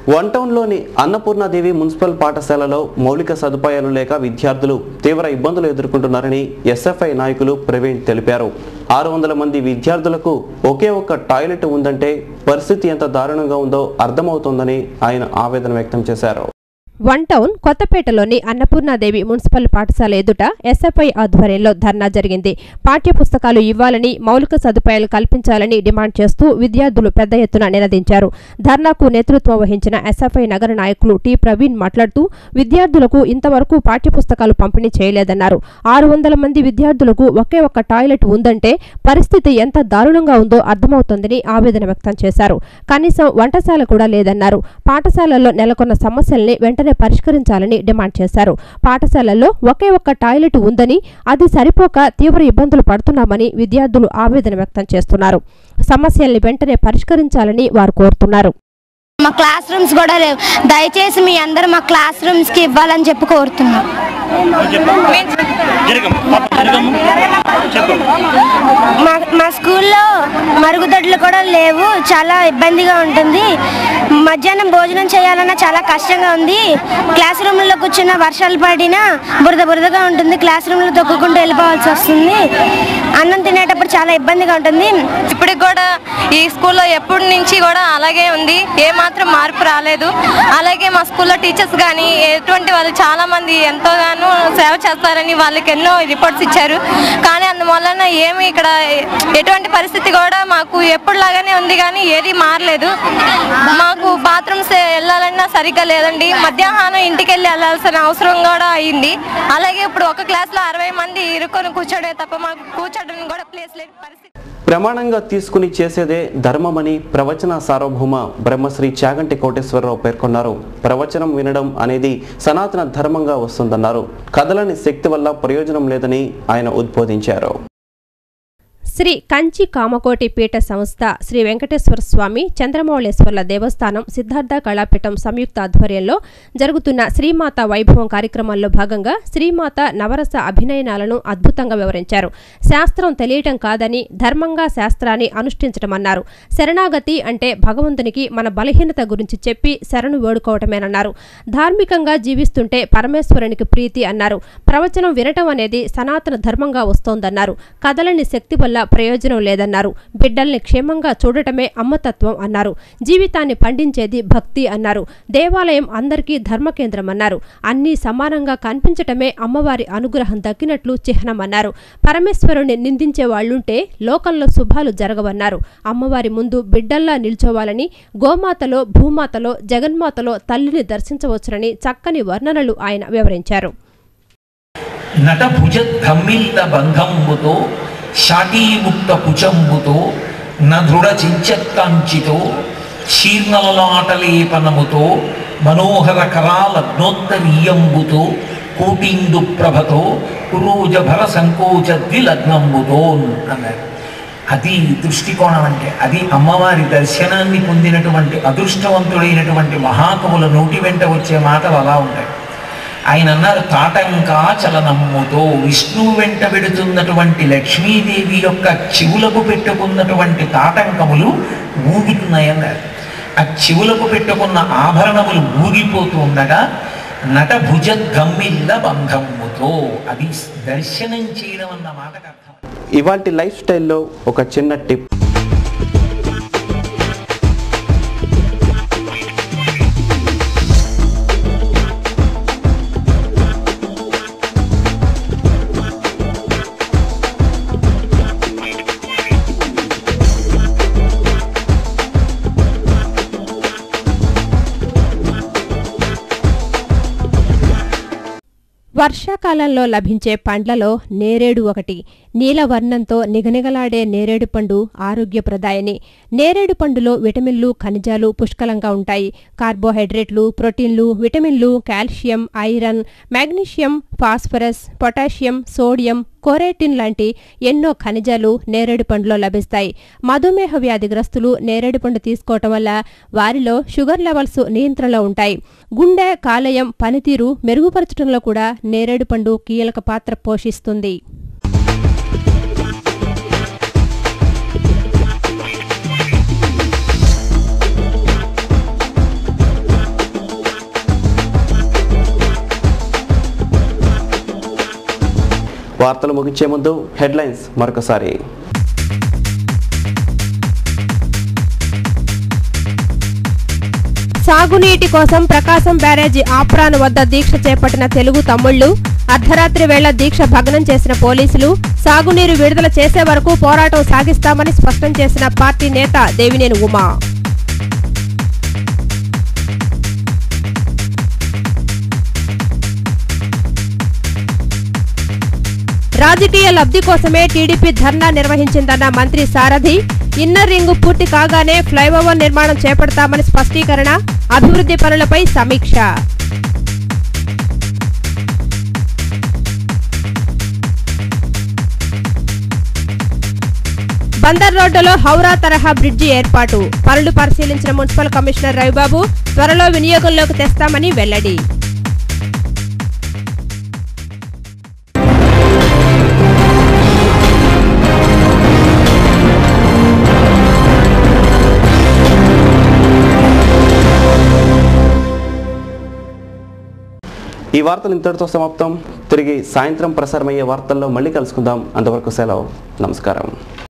one టౌన్లోని Annapurnadevi municipal పాఠశాలలో మౌలిక సదుపాయాలు లేక విద్యార్థులు తీవ్ర ఇబ్బందులు ఎదుర్కొంటున్నారని ఎస్ఎఫ్ఐ నాయకులు ప్రవీణ్ తెలిపారు ఆరు వందల మంది విద్యార్థులకు ఒకే ఒక్క టాయిలెట్ ఉందంటే పరిస్థితి ఎంత దారుణంగా ఉందో అర్థమవుతోందని ఆయన ఆవేదన వ్యక్తం చేశారు వన్ టౌన్ కొత్తపేటలోని అన్నపూర్ణాదేవి మున్సిపల్ పాఠశాల ఎదుట ఎస్ఎఫ్ఐ ఆధ్వర్యంలో ధర్నా జరిగింది పాఠ్య పుస్తకాలు ఇవ్వాలని మౌలిక సదుపాయాలు కల్పించాలని డిమాండ్ చేస్తూ విద్యార్థులు పెద్ద ఎత్తున నినదించారు ధర్నాకు నేతృత్వం వహించిన ఎస్ఎఫ్ఐ నగర నాయకులు టి ప్రవీణ్ మాట్లాడుతూ విద్యార్థులకు ఇంతవరకు పాఠ్య పుస్తకాలు పంపిణీ చేయలేదన్నారు ఆరు వందల మంది విద్యార్థులకు ఒకే ఒక్క టాయిలెట్ ఉందంటే పరిస్థితి ఎంత దారుణంగా ఉందో అర్థమవుతోందని ఆవేదన వ్యక్తం చేశారు కనీసం వంటశాల కూడా లేదన్నారు పాఠశాలల్లో నెలకొన్న సమస్యల్ని వెంటనే పరిష్కరించాలని డిమాండ్ చేశారు పాఠశాలల్లో ఒకే ఒక్క టాయిలెట్ ఉందని అది సరిపోక తీవ్ర ఇబ్బందులు పడుతున్నామని విద్యార్థులు ఆవేదన వ్యక్తం చేస్తున్నారు సమస్యల్ని వెంటనే పరిష్కరించాలని వారు కోరుతున్నారు మా క్లాస్ రూమ్స్ కూడా లేవు దయచేసి మీ అందరూ మా క్లాస్ రూమ్స్ కి ఇవ్వాలని చెప్పి కోరుతున్నాం మా మా స్కూల్లో మరుగుదొడ్లు కూడా లేవు చాలా ఇబ్బందిగా ఉంటుంది మధ్యాహ్నం భోజనం చేయాలన్నా చాలా కష్టంగా ఉంది క్లాస్ రూమ్లో కూర్చున్న వర్షాలు పడినా బురద బురదగా ఉంటుంది క్లాస్ రూమ్లో తొక్కుకుంటూ వెళ్ళిపోవాల్సి వస్తుంది అన్నం తినేటప్పుడు చాలా ఇబ్బందిగా ఉంటుంది ఇప్పటికి కూడా ఈ స్కూల్లో ఎప్పటి నుంచి కూడా అలాగే ఉంది ఏ మాత్రం మార్పు రాలేదు అలాగే మా స్కూల్లో టీచర్స్ కానీ ఎటువంటి వాళ్ళు చాలా మంది ఎంతోగానో సేవ చేస్తారని వాళ్ళకి ఎన్నో రిపోర్ట్స్ ఇచ్చారు కానీ అందువలన ఏమి ఇక్కడ ఎటువంటి పరిస్థితి కూడా మాకు ఎప్పుడులాగానే ఉంది కానీ ఏది మారలేదు మాకు బాత్రూమ్స్ వెళ్ళాలన్నా సరిగ్గా లేదండి మధ్యాహ్నం ఇంటికి వెళ్ళి వెళ్ళాల్సిన అవసరం కూడా అయింది అలాగే ఇప్పుడు ఒక క్లాస్లో అరవై మంది ఇరుకొని కూర్చోడే తప్ప మాకు కూర్చోడానికి కూడా ప్లేస్ లేని పరిస్థితి ప్రమాణంగా తీసుకుని చేసేదే ధర్మమని ప్రవచన సార్వభౌమ బ్రహ్మశ్రీ చాగంటి కోటేశ్వరరావు పేర్కొన్నారు ప్రవచనం వినడం అనేది సనాతన ధర్మంగా వస్తుందన్నారు కథలని శక్తి వల్ల ప్రయోజనం లేదని ఆయన ఉద్బోధించారు శ్రీ కంచి కామకోటి పీఠ సంస్థ శ్రీ వెంకటేశ్వర స్వామి చంద్రమౌళేశ్వర్ల దేవస్థానం సిద్ధార్థ కళాపీఠం సంయుక్త ఆధ్వర్యంలో జరుగుతున్న శ్రీమాత వైభవం కార్యక్రమంలో భాగంగా శ్రీమాత నవరస అభినయనాలను అద్భుతంగా వివరించారు శాస్త్రం తెలియటం కాదని ధర్మంగా శాస్త్రాన్ని అనుష్ఠించటమన్నారు శరణాగతి అంటే భగవంతునికి మన బలహీనత గురించి చెప్పి శరణు వేడుకోవటమేనన్నారు ధార్మికంగా జీవిస్తుంటే పరమేశ్వరునికి ప్రీతి అన్నారు ప్రవచనం వినటం అనేది సనాతన ధర్మంగా వస్తోందన్నారు కదలని శక్తి వల్ల ప్రయోజనం లేదన్నారు బిడ్డల్ని క్షేమంగా చూడటమే అమ్మతత్వం అన్నారు జీవితాన్ని పండించేది భక్తి అన్నారు దేవాలయం అందరికీ ధర్మకేంద్రం అన్నారు అన్నీ సమానంగా కనిపించటమే అమ్మవారి అనుగ్రహం దక్కినట్లు చిహ్నమన్నారు పరమేశ్వరుని నిందించే వాళ్ళుంటే లోకంలో శుభాలు జరగవన్నారు అమ్మవారి ముందు బిడ్డల్లా నిల్చోవాలని గోమాతలో భూమాతలో జగన్మాతలో తల్లిని దర్శించవచ్చునని చక్కని వర్ణనలు ఆయన వివరించారు నట భుజ ధమ్మిల్ల బంధంబుతో శాటీముక్త పుచంబుతో నదృఢ చించత్కాంచితో శీర్ణలలాటలేపనముతో మనోహర కరాలగ్నోత్తరీయంబుతో కోటిందు ప్రభతో కురోజభర సంకోచ ద్విలగ్నంబుతో అన్నారు అది దృష్టికోణం అంటే అది అమ్మవారి దర్శనాన్ని పొందినటువంటి అదృష్టవంతుడైనటువంటి మహాకవుల నోటి వెంట వచ్చే మాటలు అలా ఉంటాయి ఆయన అన్నారు తాటంకాచలనమ్ముతో విష్ణువు వెంట పెడుతున్నటువంటి లక్ష్మీదేవి యొక్క చెవులకు పెట్టుకున్నటువంటి తాటంకములు ఊగుతున్నాయన్నారు ఆ చెవులకు పెట్టుకున్న ఆభరణములు ఊగిపోతూ ఉండగా నటభుజ గమ్మిల్ల బంధముతో అది దర్శనం చేయడం అన్న మాటకు అర్థం ఇవాల్టి లైఫ్ స్టైల్లో ఒక చిన్న టిప్ వర్షాకాలంలో లభించే పండ్లలో నేరేడు ఒకటి నీలవర్ణంతో నిగనిగలాడే నేరేడు పండు ఆరోగ్యప్రదాయని నేరేడు పండులో విటమిన్లు ఖనిజాలు పుష్కలంగా ఉంటాయి కార్బోహైడ్రేట్లు ప్రోటీన్లు విటమిన్లు calcium iron magnesium phosphorus potassium sodium కోరేటిన్ లాంటి ఎన్నో ఖనిజాలు నేరేడు పండులో లభిస్తాయి మధుమేహ వ్యాధిగ్రస్తులు నేరేడు పండు తీసుకోవటం వల్ల వారిలో షుగర్ లెవెల్స్ నియంత్రణలో ఉంటాయి గుండె కాలేయం పనితీరు మెరుగుపరచడంలో కూడా నేరేడు పండు కీలక పాత్ర పోషిస్తుంది వార్తలు ముగించే ముందు హెడ్లైన్స్ మరొకసారి సాగునీటి కోసం ప్రకాశం బ్యారేజీ ఆప్రాన్ వద్ద దీక్ష చేపట్టిన తెలుగు తమ్ముళ్లు అర్ధరాత్రి వేళ దీక్ష భగ్నం చేసిన పోలీసులు సాగునీరు విడుదల చేసే వరకు పోరాటం సాగిస్తామని స్పష్టం చేసిన పార్టీ నేత దేవినేని ఉమా రాజకీయ లబ్ధి కోసమే టీడీపీ ధర్నా నిర్వహించిందన్న మంత్రి సారథి ఇన్నర్ రింగు పూర్తి కాగానే ఫ్లైఓవర్ నిర్మాణం చేపడతామని స్పష్టీకరణ అభివృద్ధి పనులపై సమీక్ష బందర్ రోడ్డులో హౌరా తరహా బ్రిడ్జి ఏర్పాటు పనులు పరిశీలించిన మున్సిపల్ కమిషనర్ రవిబాబు త్వరలో వినియోగంలోకి తెస్తామని వెల్లడి ఈ వార్తలు ఇంతటితో సమాప్తం తిరిగి సాయంత్రం ప్రసారమయ్యే వార్తల్లో మళ్ళీ కలుసుకుందాం అంతవరకు సెలవు నమస్కారం